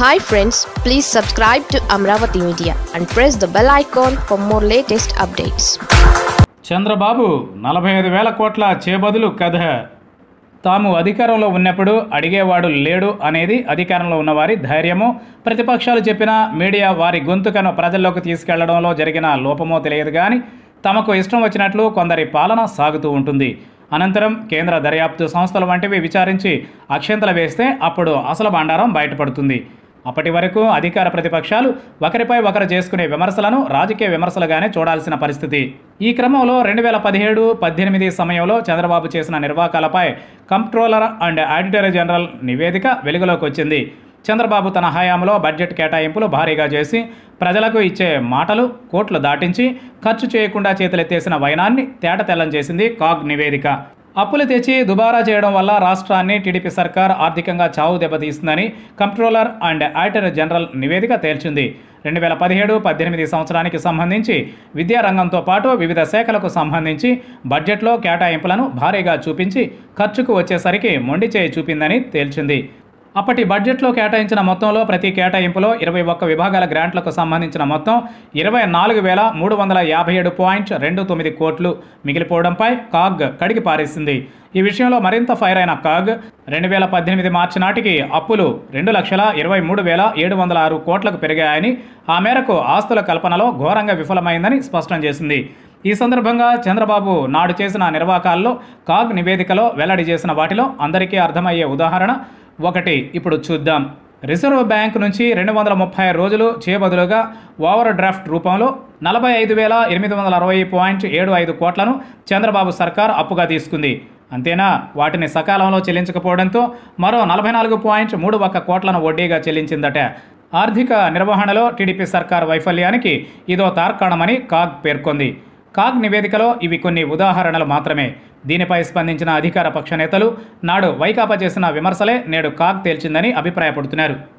hi friends please subscribe to Amaravati media and press the bell icon for more latest updates Chandrababu నలభై ఐదు వేల కోట్ల చేబదులు కథ తాము అధికారంలో ఉన్నప్పుడు అడిగేవాడు లేడు అనేది అధికారంలో ఉన్నవారి ధైర్యమో ప్రతిపక్షాలు చెప్పిన మీడియా వారి గొంతుకను ప్రజల్లోకి తీసుకెళ్లడంలో జరిగిన లోపమో తెలియదు కానీ తమకు ఇష్టం వచ్చినట్లు కొందరి పాలన సాగుతూ ఉంటుంది అనంతరం కేంద్ర దర్యాప్తు సంస్థలు వంటివి విచారించి అక్షంతలు వేస్తే అప్పుడు అసలు బండారం బయటపడుతుంది అప్పటి వరకు అధికార ప్రతిపక్షాలు ఒకరిపై ఒకరు చేసుకునే విమర్శలను రాజకీయ విమర్శలుగానే చూడాల్సిన పరిస్థితి ఈ క్రమంలో రెండు వేల పదిహేడు పద్దెనిమిది సమయంలో చంద్రబాబు చేసిన నిర్వాకాలపై కంప్ట్రోలర్ అండ్ ఆడిటర్ జనరల్ నివేదిక వెలుగులోకి వచ్చింది చంద్రబాబు తన హయాంలో బడ్జెట్ కేటాయింపులు భారీగా చేసి ప్రజలకు ఇచ్చే మాటలు కోట్లు దాటించి ఖర్చు చేయకుండా చేతులెత్తేసిన వైనాన్ని తేటతెల్లం చేసింది కాగ్ నివేదిక అప్పులు తెచ్చి దుబారా చేయడం వల్ల రాష్ట్రాన్ని టీడీపీ సర్కార్ ఆర్థికంగా చావు దెబ్బతీస్తుందని కంప్ట్రోలర్ అండ్ ఆడిటర్ జనరల్ నివేదిక తేల్చింది రెండు వేల పదిహేడు పద్దెనిమిది సంవత్సరానికి సంబంధించి విద్యారంగంతో పాటు వివిధ శాఖలకు సంబంధించి బడ్జెట్లో కేటాయింపులను భారీగా చూపించి ఖర్చుకు వచ్చేసరికి మొండి చేయి చూపిందని తేల్చింది అప్పటి బడ్జెట్లో కేటాయించిన మొత్తంలో ప్రతి కేటాయింపులో ఇరవై ఒక్క విభాగాల గ్రాంట్లకు సంబంధించిన మొత్తం ఇరవై నాలుగు వేల మూడు వందల యాభై ఏడు పాయింట్ రెండు తొమ్మిది కోట్లు మిగిలిపోవడంపై కాగ్ కడిగి పారేసింది ఈ విషయంలో మరింత ఫైర్ అయిన కాగ్ రెండు వేల పద్దెనిమిది మార్చి నాటికి అప్పులు రెండు లక్షల ఇరవై మూడు వేల ఏడు వందల ఆరు కోట్లకు పెరిగాయని ఆ మేరకు ఆస్తుల కల్పనలో ఘోరంగా విఫలమైందని స్పష్టం చేసింది ఈ సందర్భంగా చంద్రబాబు నాడు చేసిన నిర్వాకాల్లో కాగ్ నివేదికలో వెల్లడి చేసిన వాటిలో అందరికీ అర్థమయ్యే ఉదాహరణ ఒకటి ఇప్పుడు చూద్దాం రిజర్వ్ బ్యాంక్ నుంచి రెండు వందల ముప్పై రోజులు చేయబదులుగా ఓవర్ డ్రాఫ్ట్ రూపంలో నలభై ఐదు వేల ఎనిమిది వందల అరవై పాయింట్ ఏడు ఐదు కోట్లను చంద్రబాబు సర్కార్ అప్పుగా తీసుకుంది అంతేనా వాటిని సకాలంలో చెల్లించకపోవడంతో మరో నలభై నాలుగు పాయింట్ మూడు ఒక్క కోట్లను వడ్డీగా చెల్లించిందట ఆర్థిక నిర్వహణలో టీడీపీ సర్కార్ వైఫల్యానికి ఇదో తార్కాణమని కాగ్ పేర్కొంది కాగ్ నివేదికలో ఇవి కొన్ని ఉదాహరణలు మాత్రమే దీనిపై స్పందించిన అధికార పక్ష నేతలు నాడు వైకాపా చేసిన విమర్శలే నేడు కాగ్ తేల్చిందని అభిప్రాయపడుతున్నారు